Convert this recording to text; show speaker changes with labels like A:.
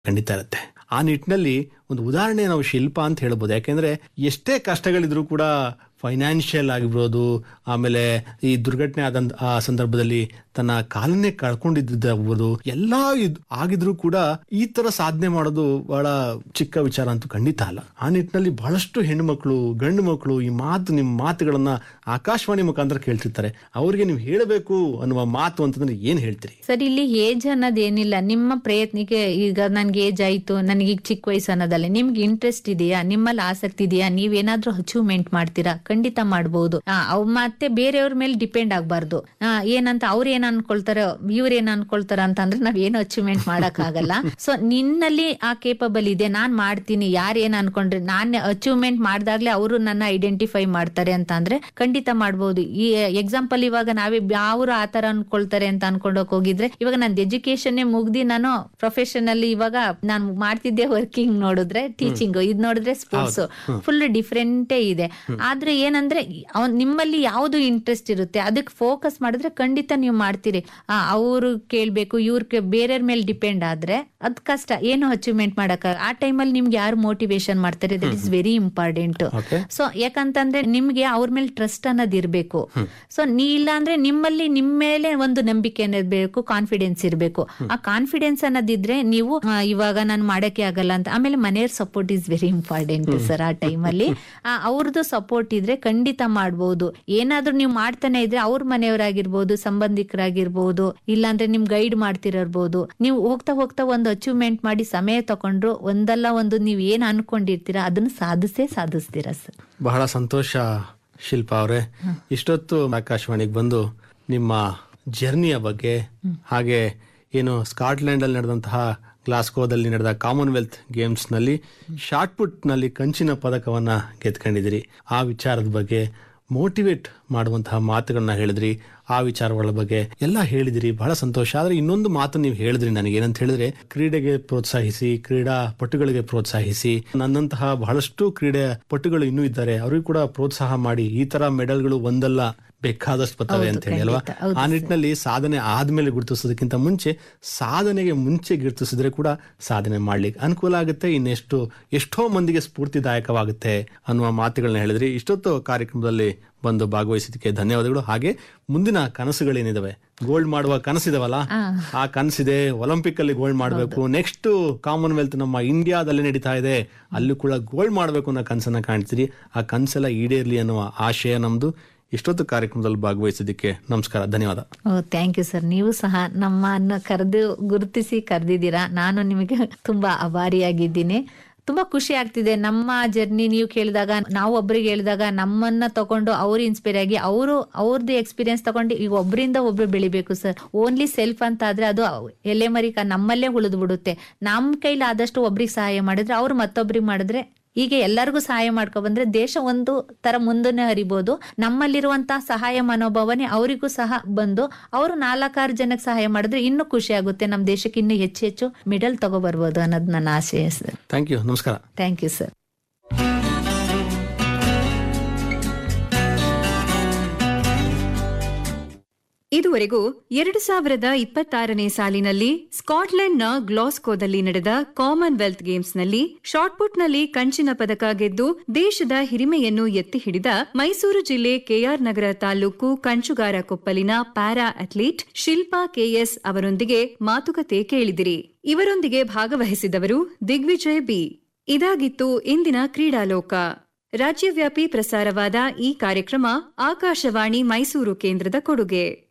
A: ಖಂಡಿತ ಇರುತ್ತೆ ಆ ನಿಟ್ಟಿನಲ್ಲಿ ಒಂದು ಉದಾಹರಣೆ ನಾವು ಶಿಲ್ಪ ಅಂತ ಹೇಳ್ಬೋದು ಯಾಕೆಂದ್ರೆ ಎಷ್ಟೇ ಕಷ್ಟಗಳಿದ್ರು ಕೂಡ ಫೈನಾನ್ಷಿಯಲ್ ಆಗಿರ್ಬೋದು ಆಮೇಲೆ ಈ ದುರ್ಘಟನೆ ಆದ ಆ ಸಂದರ್ಭದಲ್ಲಿ ತನ್ನ ಕಾಲನ್ನೇ ಕಳ್ಕೊಂಡಿದ್ದಾಗ್ಬೋದು ಎಲ್ಲ ಇದ್- ಆಗಿದ್ರೂ ಕೂಡ ಈ ತರ ಸಾಧನೆ ಮಾಡೋದು ಬಹಳ ಚಿಕ್ಕ ವಿಚಾರ ಅಂತೂ ಖಂಡಿತ ಅಲ್ಲ ಆ ನಿಟ್ಟಿನಲ್ಲಿ ಬಹಳಷ್ಟು ಹೆಣ್ಣು ಗಂಡು ಮಕ್ಕಳು ಈ ಮಾತು ನಿಮ್ಮ ಮಾತುಗಳನ್ನ ಆಕಾಶವಾಣಿ ಮುಖಾಂತರ ಕೇಳ್ತಿರ್ತಾರೆ ಅವ್ರಿಗೆ ನೀವು ಹೇಳಬೇಕು ಅನ್ನುವ ಮಾತು ಅಂತಂದ್ರೆ ಏನ್ ಹೇಳ್ತೀರಿ
B: ಸರ್ ಇಲ್ಲಿ ಏಜ್ ಅನ್ನೋದೇನಿಲ್ಲ ನಿಮ್ಮ ಪ್ರಯತ್ನಕ್ಕೆ ಈಗ ನನ್ಗೆ ಏಜ್ ಆಯ್ತು ನನಗೆ ಈಗ ಚಿಕ್ಕ ವಯಸ್ಸು ಅನ್ನೋದಲ್ಲ ನಿಮ್ಗೆ ಇಂಟ್ರೆಸ್ಟ್ ಇದೆಯಾ ನಿಮ್ಮಲ್ಲಿ ಆಸಕ್ತಿ ಇದೆಯಾ ನೀವೇನಾದ್ರೂ ಅಚೀವ್ಮೆಂಟ್ ಮಾಡ್ತೀರಾ ಖಂಡಿತ ಮಾಡ್ಬೋದು ಆ, ಅವ್ ಮತ್ತೆ ಬೇರೆಯವ್ರ ಮೇಲೆ ಡಿಪೆಂಡ್ ಆಗ್ಬಾರ್ದು ಆ, ಏನಂತ ಅವ್ರ ಏನ್ ಅನ್ಕೊಳ್ತಾರೋ ಇವ್ರ ಏನ್ ಅನ್ಕೊಳ್ತಾರ ಅಂತ ಅಂದ್ರೆ ನಾವ್ ಏನು ಅಚೀವ್ಮೆಂಟ್ ಮಾಡಕ್ ಆಗಲ್ಲ ಸೊ ನಿನ್ನಲ್ಲಿ ಆ ಕೇಪಬಲ್ ಇದೆ ನಾನ್ ಮಾಡ್ತೀನಿ ಯಾರ್ ಏನ್ ಅನ್ಕೊಂಡ್ರೆ ನಾನ್ ಅಚೀವ್ಮೆಂಟ್ ಮಾಡ್ದಾಗ್ಲೇ ಅವರು ನನ್ನ ಐಡೆಂಟಿಫೈ ಮಾಡ್ತಾರೆ ಅಂತ ಅಂದ್ರೆ ಖಂಡಿತ ಮಾಡ್ಬೋದು ಈ ಎಕ್ಸಾಂಪಲ್ ಇವಾಗ ನಾವೇ ಯಾವ್ರು ಆತರ ಅನ್ಕೊಳ್ತಾರೆ ಅಂತ ಅನ್ಕೊಂಡೋಗ್ ಹೋಗಿದ್ರೆ ಇವಾಗ ನಂದು ಎಜುಕೇಶನ್ ಮುಗ್ದಿ ನಾನು ಪ್ರೊಫೆಷನ್ ಅಲ್ಲಿ ಇವಾಗ ನಾನು ಮಾಡ್ತಿದ್ದೆ ವರ್ಕಿಂಗ್ ನೋಡಿದ್ರೆ ಟೀಚಿಂಗ್ ಇದ್ ನೋಡಿದ್ರೆ ಸ್ಪೋರ್ಟ್ಸ್ ಫುಲ್ ಡಿಫ್ರೆಂಟೇ ಇದೆ ಆದ್ರೆ ಏನಂದ್ರೆ ಅವ್ನ್ ನಿಮ್ಮಲ್ಲಿ ಯಾವ್ದು ಇಂಟ್ರೆಸ್ಟ್ ಇರುತ್ತೆ ಅದಕ್ಕೆ ಫೋಕಸ್ ಮಾಡಿದ್ರೆ ಖಂಡಿತ ನೀವು ಮಾಡ್ತೀರಿ ಅವ್ರು ಕೇಳ್ಬೇಕು ಇವ್ರ ಬೇರೆಯವ್ರ ಮೇಲೆ ಡಿಪೆಂಡ್ ಆದ್ರೆ ಅದ್ ಕಷ್ಟ ಏನು ಅಚೀವ್ಮೆಂಟ್ ಮಾಡಕ್ ಆ ಟೈಮಲ್ಲಿ ನಿಮ್ಗೆ ಯಾರು ಮೋಟಿವೇಶನ್ ಮಾಡ್ತಾರೆ that is very important
A: okay
B: so ಯಾಕಂತಂದ್ರೆ ನಿಮ್ಗೆ ಅವ್ರ ಮೇಲೆ ಟ್ರಸ್ಟ್ ಅನ್ನೋದು ಇರ್ಬೇಕು ಸೊ ನೀ ಇಲ್ಲ ಅಂದ್ರೆ ನಿಮ್ಮಲ್ಲಿ ನಿಮ್ಮ ಮೇಲೆ ಒಂದು ನಂಬಿಕೆ ಅನ್ನೋದು ಬೇಕು ಕಾನ್ಫಿಡೆನ್ಸ್ ಇರಬೇಕು ಆ ಕಾನ್ಫಿಡೆನ್ಸ್ ಅನ್ನೋದಿದ್ರೆ ನೀವು ಆ, ಇವಾಗ ನಾನು ಮಾಡಕ್ಕೆ ಆಗಲ್ಲ ಅಂತ ಆಮೇಲೆ ಮನೆಯವ್ರ support is very important sir ಆ ಟೈಮಲ್ಲಿ ಅವ್ರದ್ದು ಸಪೋರ್ಟ್ ಇದ್ರೆ ಖಂಡಿತ ಮಾಡ್ಬೋದು ಏನಾದ್ರೂ ನೀವು ಮಾಡ್ತಾನೆ ಇದ್ರೆ ಅವ್ರ ಮನೆಯವರಾಗಿರ್ಬೋದು ಸಂಬಂಧಿಕರಾಗಿರ್ಬೋದು ಇಲ್ಲಾಂದ್ರೆ ನಿಮ್ ಗೈಡ್ ಮಾಡ್ತಿರಬಹುದು ನೀವು ಹೋಗ್ತಾ ಹೋಗ್ತಾ ಒಂದು ಅಚೀವ್ಮೆಂಟ್ ಮಾಡಿ ಸಮಯ ತಗೊಂಡ್ರು ಒಂದಲ್ಲ ಒಂದು ನೀವ್ ಏನ್ ಅನ್ಕೊಂಡಿರ್ತೀರಾ ಅದನ್ನ ಸಾಧಿಸೇ ಸಾಧಿಸ್ತೀರಾ ಸರ್
A: ಬಹಳ ಸಂತೋಷ ಶಿಲ್ಪ ಅವರೇ ಇಷ್ಟೊತ್ತು ಆಕಾಶವಾಣಿಗೆ ಬಂದು ನಿಮ್ಮ ಜರ್ನಿಯ ಬಗ್ಗೆ ಹಾಗೆ ಏನು ಸ್ಕಾಟ್ಲೆಂಡ್ ಅಲ್ಲಿ ನಡೆದಂತಹ ಗ್ಲಾಸ್ಕೋದಲ್ಲಿ ನಡೆದ ಕಾಮನ್ವೆಲ್ತ್ ಗೇಮ್ಸ್ ನಲ್ಲಿ ಶಾರ್ಟ್ ಪುಟ್ ನಲ್ಲಿ ಕಂಚಿನ ಪದಕವನ್ನ ಗೆದ್ಕೊಂಡಿದ್ದೀರಿ ಆ ವಿಚಾರದ ಬಗ್ಗೆ ಮೋಟಿವೇಟ್ ಮಾಡುವಂತಹ ಮಾತುಗಳನ್ನ ಹೇಳಿದ್ರಿ ಆ ವಿಚಾರಗಳ ಬಗ್ಗೆ ಎಲ್ಲ ಹೇಳಿದಿರಿ ಬಹಳ ಸಂತೋಷ ಆದ್ರೆ ಇನ್ನೊಂದು ಮಾತು ನೀವು ಹೇಳಿದ್ರಿ ನನಗೆ ಏನಂತ ಹೇಳಿದ್ರೆ ಕ್ರೀಡೆಗೆ ಪ್ರೋತ್ಸಾಹಿಸಿ ಕ್ರೀಡಾ ಪಟುಗಳಿಗೆ ಪ್ರೋತ್ಸಾಹಿಸಿ ನನ್ನಂತಹ ಬಹಳಷ್ಟು ಕ್ರೀಡೆ ಪಟುಗಳು ಇನ್ನೂ ಇದ್ದಾರೆ ಅವರಿಗೂ ಕೂಡ ಪ್ರೋತ್ಸಾಹ ಮಾಡಿ ಈ ತರ ಮೆಡಲ್ಗಳು ಒಂದಲ್ಲ ಬೇಕಾದಷ್ಟು ಬರ್ತವೆ ಅಂತ ಹೇಳಿ ಅಲ್ವಾ
B: ಖಂಡಿತ. ಹೌದು
A: ಆ ನಿಟ್ಟಿನಲ್ಲಿ ಸಾಧನೆ ಆದ್ಮೇಲೆ ಗುರುತಿಸೋದಕ್ಕಿಂತ ಮುಂಚೆ ಸಾಧನೆಗೆ ಮುಂಚೆ ಗುರುತಿಸಿದ್ರೆ ಕೂಡ ಸಾಧನೆ ಮಾಡ್ಲಿಕ್ಕೆ ಅನುಕೂಲ ಆಗುತ್ತೆ ಇನ್ನೆಷ್ಟು ಎಷ್ಟೋ ಮಂದಿಗೆ ಸ್ಫೂರ್ತಿದಾಯಕವಾಗುತ್ತೆ ಅನ್ನುವ ಮಾತುಗಳನ್ನ ಹೇಳಿದ್ರಿ ಇಷ್ಟೊತ್ತು ಕಾರ್ಯಕ್ರಮದಲ್ಲಿ ಬಂದು ಭಾಗವಹಿಸಿದ್ದಕ್ಕೆ ಧನ್ಯವಾದಗಳು ಹಾಗೆ ಮುಂದಿನ ಕನಸುಗಳೇನಿದಾವೆ ಗೋಲ್ಡ್ ಮಾಡುವ ಕನಸಿದಾವಲ್ಲ ಆ ಕನಸಿದೆ ಒಲಿಂಪಿಕ್ ಅಲ್ಲಿ ಗೋಲ್ಡ್ ಮಾಡಬೇಕು ನೆಕ್ಸ್ಟ್ ಕಾಮನ್ವೆಲ್ತ್ ನಮ್ಮ ಇಂಡಿಯಾದಲ್ಲಿ ನಡೀತಾ ಇದೆ ಅಲ್ಲೂ ಕೂಡ ಗೋಲ್ಡ್ ಮಾಡಬೇಕು ಅನ್ನೋ ಕನಸನ್ನ ಕಾಣ್ತೀರಿ ಆ ಕನಸೆಲ್ಲ ಈಡೇರ್ಲಿ ಅನ್ನುವ ಆಶಯ ನಮ್ದು ಇಷ್ಟೊತ್ತು ಕಾರ್ಯಕ್ರಮದಲ್ಲಿ ಭಾಗವಹಿಸಿದ್ದಕ್ಕೆ ನಮಸ್ಕಾರ ಧನ್ಯವಾದ
B: ಓ ಥ್ಯಾಂಕ್ ಯು ಸರ್ ನೀವು ಸಹ ನಮ್ಮನ್ನ ಕರೆದು ಗುರುತಿಸಿ ಕರೆದಿದ್ದೀರಾ ನಾನು ನಿಮಗೆ ತುಂಬಾ ಅಭಾರಿಯಾಗಿದ್ದೀನಿ ತುಂಬಾ ಖುಷಿ ಆಗ್ತಿದೆ ನಮ್ಮ ಜರ್ನಿ ನೀವು ಕೇಳಿದಾಗ ನಾವು ಒಬ್ರಿಗೆ ಹೇಳಿದಾಗ ನಮ್ಮನ್ನ ತಗೊಂಡು ಅವ್ರು ಇನ್ಸ್ಪೈರ್ ಆಗಿ ಅವರು ಅವ್ರದ್ದು ಎಕ್ಸ್ಪೀರಿಯನ್ಸ್ ತಗೊಂಡು ಈಗ ಒಬ್ಬರಿಂದ ಒಬ್ರು ಬೆಳಿಬೇಕು ಸರ್ ಓನ್ಲಿ ಸೆಲ್ಫ್ ಅಂತ ಆದ್ರೆ ಅದು ಎಲೆ ಮರಿಕ ನಮ್ಮಲ್ಲೇ ಉಳಿದು ಬಿಡುತ್ತೆ ನಮ್ಮ ಕೈಲಿ ಆದಷ್ಟು ಒಬ್ರಿಗೆ ಸಹಾಯ ಮಾಡಿದ್ರೆ ಅವ್ರು ಮತ್ತೊಬ್ರಿಗೆ ಮಾಡಿದ್ರೆ ಹೀಗೆ ಎಲ್ಲರಿಗೂ ಸಹಾಯ ಮಾಡ್ಕೊ ಬಂದ್ರೆ ದೇಶ ಒಂದು ತರ ಮುಂದನೆ ಹರಿಬೋದು ನಮ್ಮಲ್ಲಿರುವಂತಹ ಸಹಾಯ ಮನೋಭಾವನೆ ಅವರಿಗೂ ಸಹ ಬಂದು ಅವರು ನಾಲ್ಕಾರು ಜನಕ್ಕೆ ಸಹಾಯ ಮಾಡಿದ್ರೆ ಇನ್ನೂ ಖುಷಿ ಆಗುತ್ತೆ ನಮ್ಮ ದೇಶಕ್ಕೆ ಇನ್ನೂ ಹೆಚ್ಚು ಹೆಚ್ಚು ಮೆಡಲ್ ತಗೋ ಬರ್ಬೋದು ಅನ್ನೋದು ನನ್ನ ಆಶಯ ಸರ್
A: ಥ್ಯಾಂಕ್ ಯು ನಮಸ್ಕಾರ
B: ಥ್ಯಾಂಕ್ ಯು ಸರ್
C: ಇದುವರೆಗೂ ಎರಡು ಸಾವಿರದ ಇಪ್ಪತ್ತಾರನೇ ಸಾಲಿನಲ್ಲಿ ಸ್ಕಾಟ್ಲೆಂಡ್ನ ಗ್ಲಾಸ್ಕೋದಲ್ಲಿ ನಡೆದ ಕಾಮನ್ವೆಲ್ತ್ ಗೇಮ್ಸ್ನಲ್ಲಿ ಶಾಟ್ಪುಟ್ನಲ್ಲಿ ಕಂಚಿನ ಪದಕ ಗೆದ್ದು ದೇಶದ ಹಿರಿಮೆಯನ್ನು ಎತ್ತಿ ಹಿಡಿದ ಮೈಸೂರು ಜಿಲ್ಲೆ ಕೆಆರ್ ನಗರ ತಾಲೂಕು ಕಂಚುಗಾರ ಕೊಪ್ಪಲಿನ ಪ್ಯಾರಾ ಅಥ್ಲೀಟ್ ಶಿಲ್ಪಾ ಕೆಎಸ್ ಅವರೊಂದಿಗೆ ಮಾತುಕತೆ ಕೇಳಿದಿರಿ ಇವರೊಂದಿಗೆ ಭಾಗವಹಿಸಿದವರು ದಿಗ್ವಿಜಯ್ ಬಿ ಇದಾಗಿತ್ತು ಇಂದಿನ ಕ್ರೀಡಾಲೋಕ ರಾಜ್ಯವ್ಯಾಪಿ ಪ್ರಸಾರವಾದ ಈ ಕಾರ್ಯಕ್ರಮ ಆಕಾಶವಾಣಿ ಮೈಸೂರು ಕೇಂದ್ರದ ಕೊಡುಗೆ